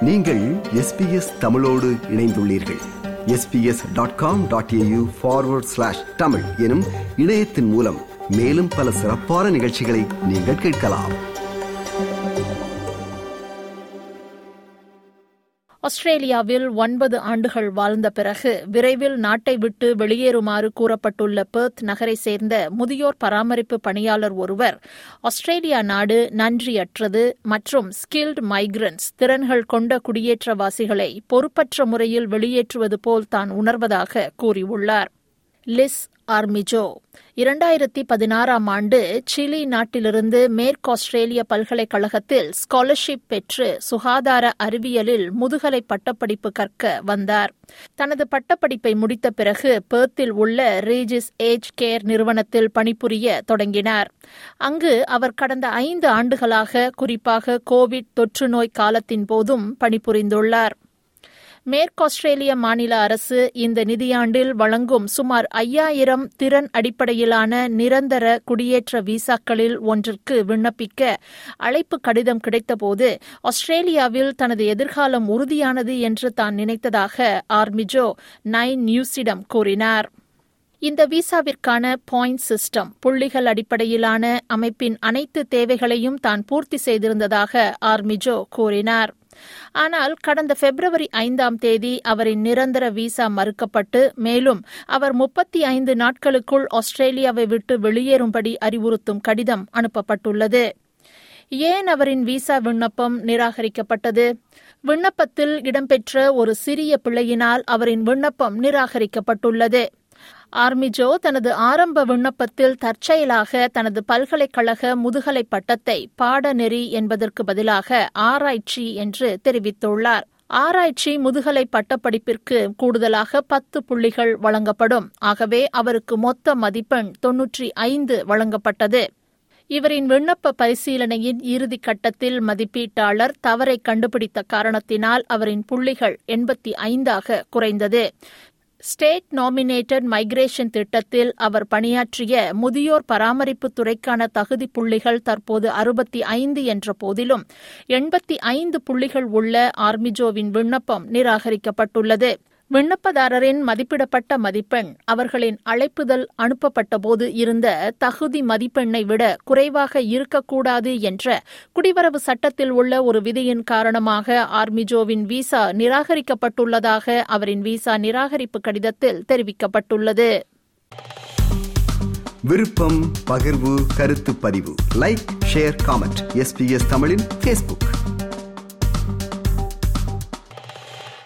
நீங்கள் எஸ்பிஎஸ் தமிழோடு இணைந்துள்ளீர்கள் SBS dot com dot A U forward slash Tamil எனும் இணையத்தின் மூலம் மேலும் பல சிறப்பான நிகழ்ச்சிகளை நீங்கள் கேட்கலாம் ஆஸ்திரேலியாவில் ஒன்பது ஆண்டுகள் வாழ்ந்த பிறகு விரைவில் நாட்டை விட்டு வெளியேறுமாறு கூறப்பட்டுள்ள பெர்த் நகரை சேர்ந்த முதியோர் பராமரிப்பு பணியாளர் ஒருவர் ஆஸ்திரேலியா நாடு நன்றியற்றது மற்றும் ஸ்கில்டு மைக்ரன்ட்ஸ் திறன்கள் கொண்ட குடியேற்றவாசிகளை பொறுப்பற்ற முறையில் வெளியேற்றுவது போல் தான் உணர்வதாக கூறியுள்ளார் லிஸ் ஆர்மிஜோ இரண்டாயிரத்தி பதினாறாம் ஆண்டு சிலி நாட்டிலிருந்து மேற்கு ஆஸ்திரேலிய பல்கலைக்கழகத்தில் ஸ்காலர்ஷிப் பெற்று சுகாதார அறிவியலில் முதுகலை பட்டப்படிப்பு கற்க வந்தார் தனது பட்டப்படிப்பை முடித்த பிறகு பெர்த்தில் உள்ள ரீஜிஸ் ஏஜ் கேர் நிறுவனத்தில் பணிபுரிய தொடங்கினார் அங்கு அவர் கடந்த ஐந்து ஆண்டுகளாக குறிப்பாக கோவிட் தொற்று நோய் காலத்தின் போதும் பணிபுரிந்துள்ளார் மேற்கு ஆஸ்திரேலிய மாநில அரசு இந்த நிதியாண்டில் வழங்கும் சுமார் ஐயாயிரம் திறன் அடிப்படையிலான நிரந்தர குடியேற்ற விசாக்களில் ஒன்றிற்கு விண்ணப்பிக்க அழைப்பு கடிதம் கிடைத்தபோது ஆஸ்திரேலியாவில் தனது எதிர்காலம் உறுதியானது என்று தான் நினைத்ததாக ஆர்மிஜோ நைன் நியூஸிடம் கூறினார் இந்த விசாவிற்கான பாயிண்ட் சிஸ்டம் புள்ளிகள் அடிப்படையிலான அமைப்பின் அனைத்து தேவைகளையும் தான் பூர்த்தி செய்திருந்ததாக ஆர்மிஜோ கூறினார் ஆனால் கடந்த பிப்ரவரி ஐந்தாம் தேதி அவரின் நிரந்தர விசா மறுக்கப்பட்டு மேலும் அவர் முப்பத்தி ஐந்து நாட்களுக்குள் ஆஸ்திரேலியாவை விட்டு வெளியேறும்படி அறிவுறுத்தும் கடிதம் அனுப்பப்பட்டுள்ளது ஏன் அவரின் விசா விண்ணப்பம் நிராகரிக்கப்பட்டது விண்ணப்பத்தில் இடம்பெற்ற ஒரு சிறிய பிழையினால் அவரின் விண்ணப்பம் நிராகரிக்கப்பட்டுள்ளது ஆர்மிஜோ தனது ஆரம்ப விண்ணப்பத்தில் தற்செயலாக தனது பல்கலைக்கழக முதுகலை பட்டத்தை பாடநெறி என்பதற்கு பதிலாக ஆராய்ச்சி என்று தெரிவித்துள்ளார் ஆராய்ச்சி முதுகலை பட்டப்படிப்பிற்கு கூடுதலாக பத்து புள்ளிகள் வழங்கப்படும் ஆகவே அவருக்கு மொத்த மதிப்பெண் தொன்னூற்றி ஐந்து வழங்கப்பட்டது இவரின் விண்ணப்ப பரிசீலனையின் இறுதி கட்டத்தில் மதிப்பீட்டாளர் தவறை கண்டுபிடித்த காரணத்தினால் அவரின் புள்ளிகள் எண்பத்தி ஐந்தாக குறைந்தது ஸ்டேட் நாமினேட்டட் மைக்ரேஷன் திட்டத்தில் அவர் பணியாற்றிய முதியோர் பராமரிப்பு துறைக்கான தகுதி புள்ளிகள் தற்போது அறுபத்தி ஐந்து என்ற போதிலும் எண்பத்தி ஐந்து புள்ளிகள் உள்ள ஆர்மிஜோவின் விண்ணப்பம் நிராகரிக்கப்பட்டுள்ளது விண்ணப்பதாரரின் மதிப்பிடப்பட்ட மதிப்பெண் அவர்களின் அழைப்புதல் அனுப்பப்பட்டபோது இருந்த தகுதி மதிப்பெண்ணை விட குறைவாக இருக்கக்கூடாது என்ற குடிவரவு சட்டத்தில் உள்ள ஒரு விதியின் காரணமாக ஆர்மிஜோவின் விசா நிராகரிக்கப்பட்டுள்ளதாக அவரின் விசா நிராகரிப்பு கடிதத்தில் தெரிவிக்கப்பட்டுள்ளது விருப்பம் பகிர்வு கருத்து பதிவு லைக் ஷேர் காமெண்ட் எஸ்பிஎஸ் தமிழின் ஃபேஸ்புக்